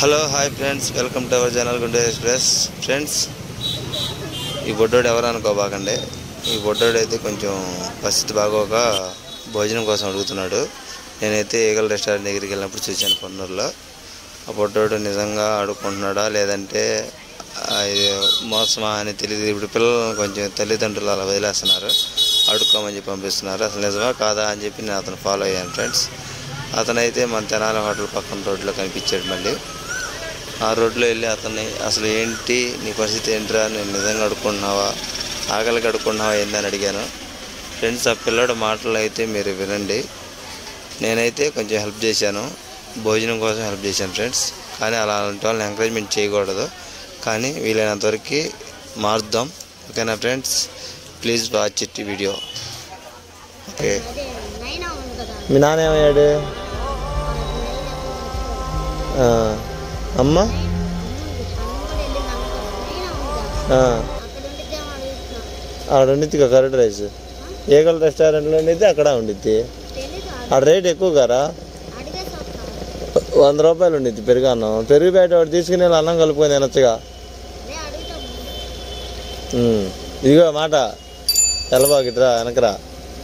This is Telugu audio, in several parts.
Hello hi friends welcome to our channel గుండె ఎక్స్ప్రెస్ ఫ్రెండ్స్ ఈ బొడ్డోడు ఎవరు అనుకోబాకండి ఈ బొడ్డోడు అయితే కొంచెం పరిస్థితి బాగోక భోజనం కోసం అడుగుతున్నాడు నేనైతే ఈగల్ రెస్టారెంట్ దగ్గరికి వెళ్ళినప్పుడు చూశాను పొన్నూరులో ఆ బొడ్డోడు నిజంగా అడుక్కుంటున్నాడా లేదంటే ఆ, ఇది మోసమా అని తెలియదు ఇప్పుడు పిల్లలను కొంచెం తల్లిదండ్రులు అలా వదిలేస్తున్నారు అడుక్కోమని చెప్పి పంపిస్తున్నారు అసలు నిజమా కాదా అని చెప్పి నేను అతను ఫాలో అయ్యాను ఫ్రెండ్స్ అతనైతే మన తెనాలి హోటల్ పక్కన రోడ్లో కనిపించాడు మళ్ళీ ఆ రోడ్లో వెళ్ళి అతన్ని అసలు ఏంటి నీ పరిస్థితి ఏంట్రా నేను నిజంగా అడుక్కుంటున్నావా ఆకలికి అడుక్కుంటున్నావా ఏందని అడిగాను ఫ్రెండ్స్ ఆ పిల్లడు మాటలు అయితే మీరు వినండి నేనైతే కొంచెం హెల్ప్ చేశాను భోజనం కోసం హెల్ప్ చేశాను ఫ్రెండ్స్ కానీ అలా అలాంటి వాళ్ళని ఎంకరేజ్మెంట్ చేయకూడదు కానీ వీలైనంతవరకు మారుద్దాం ఓకేనా friends please watch it video okay అదే నైనా ఉంది కదా మీ నాన్న ఏమయ్యాడు ఆ, అమ్మ అమ్ముడు వెళ్ళింది అనుకో నైనా ఉంది ఆ, అక్కడ ఉండిద్దేమో అడుగుతున్నా ఆడ ఉండిద్ది కరెక్ట్ రైస్ ఏగల రెస్టారెంట్లో ఉండిద్ది అక్కడ ఉండిద్ది తెలీదు ఆడ రేట్ ఎక్కువ గారా అడిగేసి వస్తాను వంద రూపాయలు ఉండిద్ది పెరుగు అన్నం పెరుగు బయట వాడు తీసుకుని వెళ్ళి అన్నం కలుపుకొని తినొచ్చుగా అదే అడుగుతాం ఉమ్. ఇదిగో మాట తెల్లబాకిట్రా వెనకరా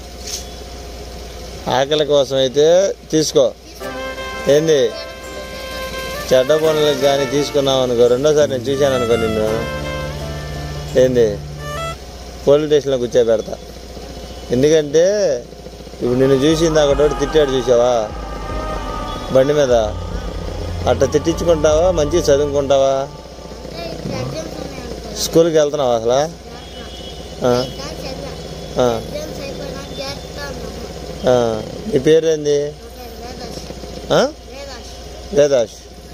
ఆకలి కోసం అయితే తీసుకో ఏంది చెడ్డ పనులకు కానీ తీసుకున్నావు అనుకో రెండోసారి నేను చూశాను అనుకో నిన్ను ఏంది పోలీస్ స్టేషన్లో కూర్చోబెడతా ఎందుకంటే ఇప్పుడు నిన్ను చూసింది అక్కడ తిట్టాడు చూసావా బండి మీద అట్లా తిట్టించుకుంటావా మంచిగా చదువుకుంటావా అంటే ఇప్పుడు ఎగ్జామ్స్ ఉన్నాయనుకో స్కూల్కి వెళ్తున్నావా అసలు ఆ, ఇంకా చదివా ఆ, ఎగ్జామ్స్ అయిపోయినాక చేస్తా ఉన్నాము ఆ. నీ పేరేంది నా పేరు వేదాస్ ఆ? వేదాస్ వేదాష్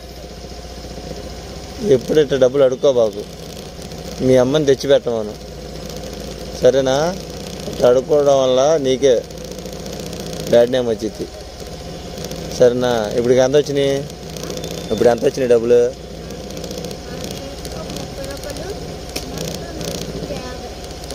ఎప్పుడు ఇట్లా డబ్బులు అడుక్కో బాబు మీ అమ్మని తెచ్చిపెట్టమను సరేనా ఇట్లా అడుక్కోవడం వల్ల నీకే బ్యాడ్ నేమ్ వచ్చింది సరేనా ఇప్పుడు ఎంత వచ్చినాయి ఇప్పుడు ఎంత వచ్చినాయి డబ్బులు ఒక ముప్పై రూపాయలు మొత్తం యాభై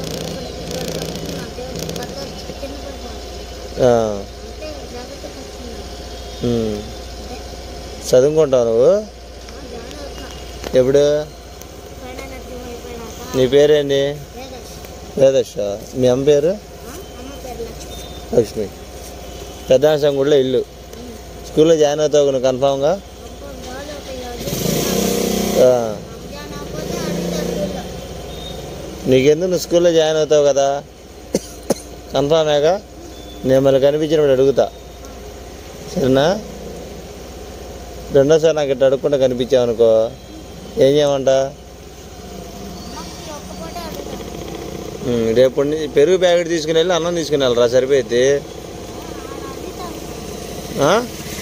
కొత్త చికెన్ పడిపోతుంది ఆ, అంటే జాగ్రత్తగా వచ్చింది ఉమ్. చదువుకుంటావు నువ్వు జాయిన్ అవుతున్నా ఎప్పుడు ఫైనల్ ఎగ్జామ్ అయిపోయినాక నీ పేరేంటి వేదాస్ వేదష మీ అమ్మ పేరు అమ్మ పేరు లక్ష్మి లక్ష్మి పెద్దాంశం గుడిలో ఇల్లు స్కూల్లో జాయిన్ అవుతావు నువ్వు కన్ఫామ్గా ఒక్కో బాల్ ఒక యాభై ఆ. జాయిన్ అవ్వకపోతే అడుగుతారు స్కూల్లో నీకెందుకు నువ్వు స్కూల్లో జాయిన్ అవుతావు కదా కన్ఫామేగా నేను మళ్ళీ కనిపించినప్పుడు అడుగుతా సరేనా రెండోసారి నాకు ఇట్లా అడుక్కుంటా కనిపించావు అనుకో ఏం చేయమంట అమ్మకి ఒక్క పూట అడుగుతారు ఉమ్, రేపు నీ- పెరుగు ప్యాకెట్ తీసుకుని వెళ్ళి అన్నం తీసుకుని వెళ్ళరా సరిపోయింది ఆ?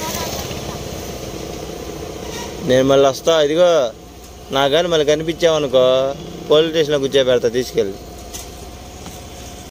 నేను మళ్ళీ వస్తా ఇదిగో నా కానీ మళ్ళీ కనిపించావనుకో పోలీస్ స్టేషన్లో కూర్చోబెడతా తీసుకెళ్ళి